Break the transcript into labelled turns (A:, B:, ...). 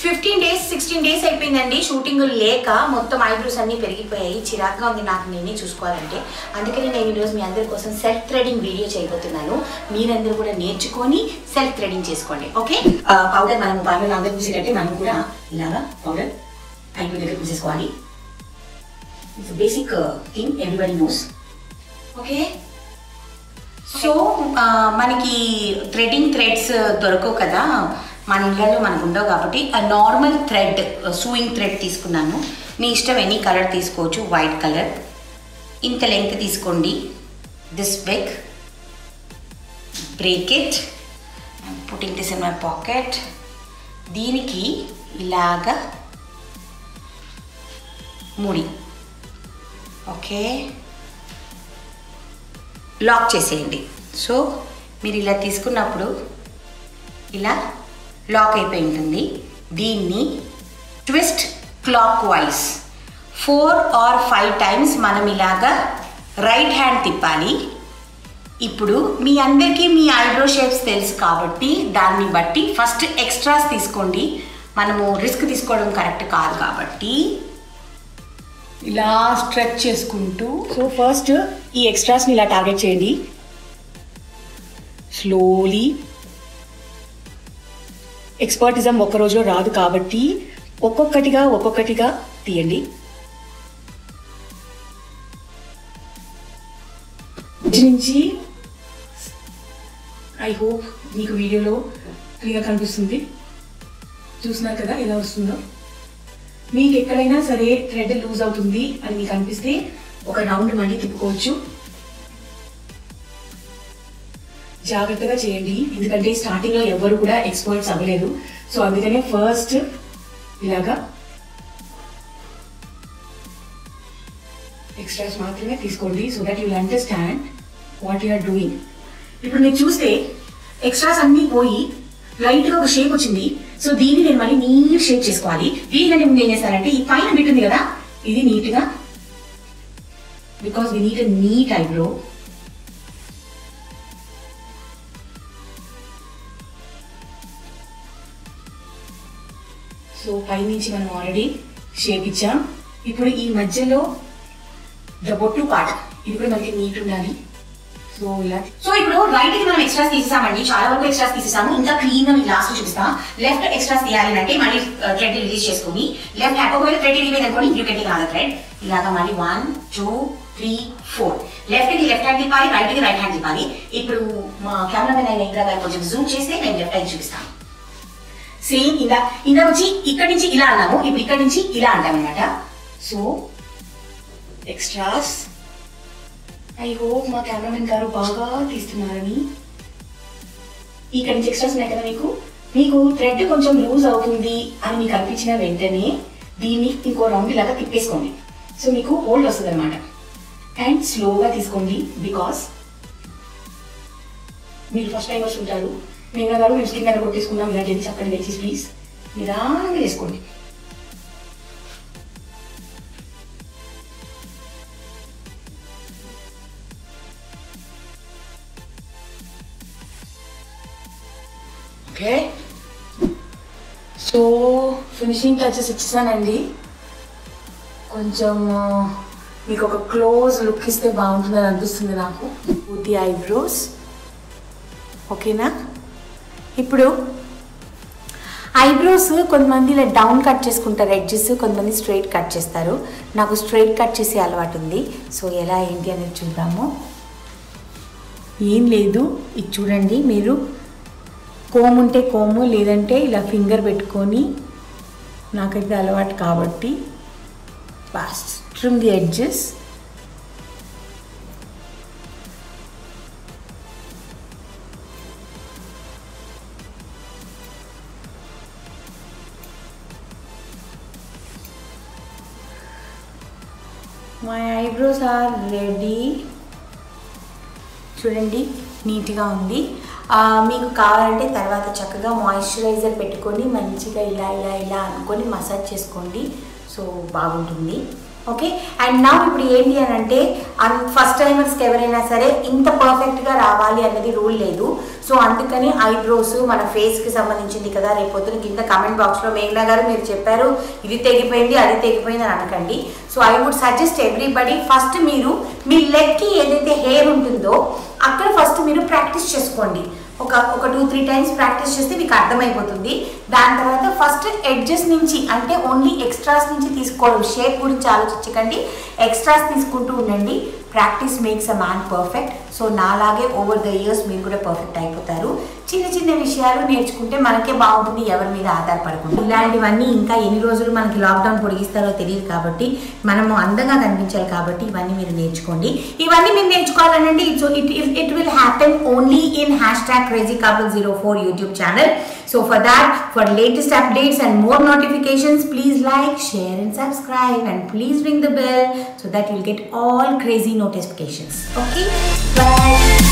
A: fifteen days sixteen days అయిపోయిందండి shooting లేక మొత్తం ఐబ్రోస్ అన్నీ పెరిగిపోయాయి చిరాగ్గా ఉంది నాకు నేనే చూసుకోవాలంటే అందుకని నేను ఈరోజు మీ అందరి కోసం సెల్ఫ్ థ్రెడింగ్ వీడియో చేయబోతున్నాను మీరందరూ కూడా నేర్చుకొని సెల్ఫ్ థ్రెడింగ్ చేసుకోండి ఓకే పౌడర్ మనం బాగా అందరూ చూసేటట్టే మనం కూడా ఇలాగా పౌడర్ ఐబ్రో దగ్గర పూసేసుకోవాలి it's basic thing everybody knows okay so ఆ, మనకి థ్రెడింగ్ థ్రెడ్స్ దొరకవు కదా మన ఇళ్ళలో మనకు ఉండవు కాబట్టి ఆ నార్మల్ థ్రెడ్ సూయింగ్ థ్రెడ్ తీసుకున్నాను మీ ఇష్టం ఎనీ కలర్ తీసుకోవచ్చు వైట్ కలర్ ఇంత లెంగ్త్ తీసుకోండి this bag break it putting this in my pocket దీనికి ఇలాగా ముడి ఓకే లాక్ చేసేయండి సో మీరు ఇలా తీసుకున్నప్పుడు ఇలా లాక్ అయిపోయి ఉంటుంది దీన్ని twist clockwise four or five times మనం ఇలాగా రైట్ హ్యాండ్ తిప్పాలి ఇప్పుడు మీ అందరికీ మీ ఐబ్రో షేప్స్ తెలుసు కాబట్టి దాన్ని బట్టి ఫస్ట్ ఎక్స్ట్రాస్ తీసుకోండి మనము రిస్క్ తీసుకోవడం కరెక్ట్ కాదు కాబట్టి ఇలా స్ట్రెచ్ చేసుకుంటూ సో ఫస్ట్ ఈ ఎక్స్ట్రాస్ని ఇలా టార్గెట్ చేయండి స్లోలీ ఎక్స్పర్టిజం ఒక్క రోజులో రాదు కాబట్టి ఒక్కొక్కటిగా ఒక్కొక్కటిగా తీయండి ఇది నుంచి ఐ హోప్ మీకు వీడియోలో క్లియర్ కనిపిస్తుంది చూస్తున్నారు కదా ఎలా వస్తుందో మీకు ఎక్కడైనా సరే థ్రెడ్ లూజ్ అవుతుంది అని మీకు అనిపిస్తే ఒక రౌండ్ మళ్ళీ తిప్పుకోవచ్చు జాగ్రత్తగా చేయండి ఎందుకంటే స్టార్టింగ్ లో ఎవరు కూడా ఎక్స్పర్ట్స్ అవ్వలేదు సో అందుకనే ఫస్ట్ ఇలాగా ఎక్స్ట్రాస్ మాత్రమే తీసుకోండి so that you understand what you are doing ఇప్పుడు మీరు చూస్తే ఎక్స్ట్రాస్ అన్నీ పోయి లైట్ గా ఒక షేప్ వచ్చింది సో దీన్ని నేను మళ్ళీ నీట్ షేప్ చేసుకోవాలి దీనికంటే ముందు ఏం చేస్తారంటే ఈ పైన బిట్ ఉంది కదా ఇది నీట్ గా because we neat neat eyebrow so పైనుంచి మనం ఆల్రెడీ షేప్ ఇచ్చాం ఇప్పుడు ఈ మధ్యలో ద బొట్టు పార్ట్ ఇది కూడా మనకి నీట్ ఉండాలి సో ఇలా సో ఇప్పుడు రైట్ కి మనం ఎక్స్ట్రాస్ తీసేసామండి చాలా వరకు ఎక్స్ట్రాస్ తీసేసాము ఇంకా క్లీన్ గా మీకు లాస్ట్ చూపిస్తా లెఫ్ట్ ఎక్స్ట్రాస్ తీయాలి అంటే మళ్ళీ థ్రెడ్ రిలీజ్ చేసుకుని లెఫ్ట్ హ్యాండ్ ఒకవేళ థ్రెడ్ రిలీజ్ అనుకోండి యూ కెన్ టేక్ థ్రెడ్ ఇలాగా మళ్ళీ one two three four left కి లెఫ్ట్ హ్యాండ్ తిప్పాలి రైట్ కి రైట్ హ్యాండ్ తిప్పాలి ఇప్పుడు మా కెమెరామెన్ అయిన ఇంద్రా గారు కొంచెం జూమ్ చేస్తే నేను లెఫ్ట్ హ్యాండ్ చూపిస్తాను సేమ్ ఇందా ఇందా వచ్చి ఇక్కడి నుంచి ఇలా అన్నాము ఇప్పుడు ఇక్కడి నుంచి ఇలా అంటాం అనమాట సో ఎక్స్ట్రాస్ ఐ హోప్ మా కెమెరామెన్ గారు బాగా తీస్తున్నారని ఇక్కడ నుంచి ఎక్స్ట్రాస్ ఉన్నాయి కదా మీకు మీకు థ్రెడ్ కొంచెం లూజ్ అవుతుంది అని మీకు అనిపించిన వెంటనే దీన్ని ఇంకో రౌండ్ ఇలాగా తిప్పేసుకోండి సో మీకు హోల్డ్ వస్తుంది అనమాట అండ్ స్లోగా తీసుకోండి బికాస్ మీరు ఫస్ట్ టైం వచ్చి ఉంటారు మేము గారు మేము స్కిన్ మీద కొట్టేసుకున్నాం ఇలా చేసి అక్కడ దయచేసి ప్లీజ్ నిదానంగా చేసుకోండి ఓకే సో ఫినిషింగ్ టచెస్ ఇచ్చేసానండి కొంచెం ఆ, మీకు ఒక క్లోజ్ లుక్ ఇస్తే బాగుంటుందని అనిపిస్తుంది నాకు ది ఐబ్రోస్ ఓకేనా ఇప్పుడు ఐబ్రోస్ కొంతమంది ఇలా డౌన్ కట్ చేసుకుంటారు ఎడ్జెస్ కొంతమంది స్ట్రైట్ కట్ చేస్తారు నాకు స్ట్రైట్ కట్ చేసే అలవాటు ఉంది సో ఎలా ఏంటి అనేది చూద్దాము ఏం లేదు ఇది చూడండి మీరు కోమ్ ఉంటే కోము లేదంటే ఇలా ఫింగర్ పెట్టుకొని నాకైతే అలవాటు కాబట్టి boss trim the edges my eyebrows are ready చూడండి నీట్గా ఉంది ఆ, మీకు కావాలంటే తర్వాత చక్కగా మాయిశ్చరైజర్ పెట్టుకొని మంచిగా ఇలా ఇలా ఇలా అనుకొని మసాజ్ చేసుకోండి సో బాగుంటుంది ఓకే అండ్ నా ఇప్పుడు ఏంటి అని అంటే ఫస్ట్ టైమర్స్కి ఎవరైనా సరే ఇంత పర్ఫెక్ట్గా రావాలి అనేది రూల్ లేదు సో అందుకని ఐబ్రోస్ మన ఫేస్కి సంబంధించింది కదా రేపు పొద్దున కింద కమెంట్ బాక్స్లో మేఘనా గారు మీరు చెప్పారు ఇది తెగిపోయింది అది తెగిపోయింది అని అనకండి so I would suggest everybody first మీరు మీ లెగ్కి ఏదైతే హెయిర్ ఉంటుందో అక్కడ ఫస్ట్ మీరు ప్రాక్టీస్ చేసుకోండి ఒక ఒక టూ త్రీ టైమ్స్ ప్రాక్టీస్ చేస్తే మీకు అర్థమైపోతుంది దాని తర్వాత ఫస్ట్ ఎడ్జెస్ నుంచి అంటే ఓన్లీ ఎక్స్ట్రాస్ నుంచి తీసుకోవడం షేప్ గురించి ఆలోచించకండి ఎక్స్ట్రాస్ తీసుకుంటూ ఉండండి practice makes a man perfect so నాలాగే ఓవర్ ద ఇయర్స్ మీరు కూడా పర్ఫెక్ట్ అయిపోతారు చిన్న చిన్న విషయాలు నేర్చుకుంటే మనకే బాగుంటుంది ఎవరి మీద ఆధారపడకుండా ఇలాంటివన్నీ ఇంకా ఎన్ని రోజులు మనకి లాక్డౌన్ పొడిగిస్తారో తెలియదు కాబట్టి మనము అందంగా కనిపించాలి కాబట్టి ఇవన్నీ మీరు నేర్చుకోండి ఇవన్నీ మీరు నేర్చుకోవాలనండి it's it it will happen only in hashtag crazy couple zero four YouTube channel so for that for latest updates and more notifications please like share and subscribe and please ring the bell so that you'll get all crazy notifications okay bye